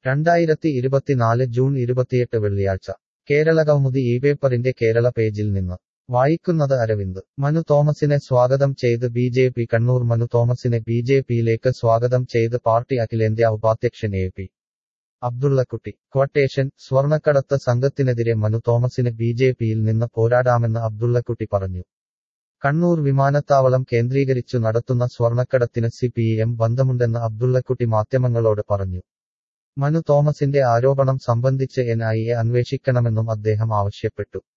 രണ്ടായിരത്തി ഇരുപത്തിനാല് ജൂൺ ഇരുപത്തിയെട്ട് വെള്ളിയാഴ്ച കേരള കൗമുദി ഈ പേപ്പറിന്റെ കേരള പേജിൽ നിന്ന് വായിക്കുന്നത് അരവിന്ദ് മനു തോമസിനെ സ്വാഗതം ചെയ്ത് B J P Kannur Manu തോമസിനെ ബി ജെ പിയിലേക്ക് സ്വാഗതം ചെയ്ത് പാർട്ടി അഖിലേന്ത്യാ ഉപാധ്യക്ഷൻ എ പി അബ്ദുള്ളക്കുട്ടി ക്വട്ടേഷൻ സ്വർണക്കടത്ത് സംഘത്തിനെതിരെ മനു തോമസിന് ബി ജെ പിയിൽ നിന്ന് പോരാടാമെന്ന് അബ്ദുള്ളക്കുട്ടി പറഞ്ഞു കണ്ണൂർ വിമാനത്താവളം കേന്ദ്രീകരിച്ചു നടത്തുന്ന സ്വർണക്കടത്തിന് സി പി എം ബന്ധമുണ്ടെന്ന് അബ്ദുള്ളക്കുട്ടി മാധ്യമങ്ങളോട് പറഞ്ഞു മനു തോമസിന്റെ ആരോപണം സംബന്ധിച്ച് എൻ ഐ എ അന്വേഷിക്കണമെന്നും അദ്ദേഹം ആവശ്യപ്പെട്ടു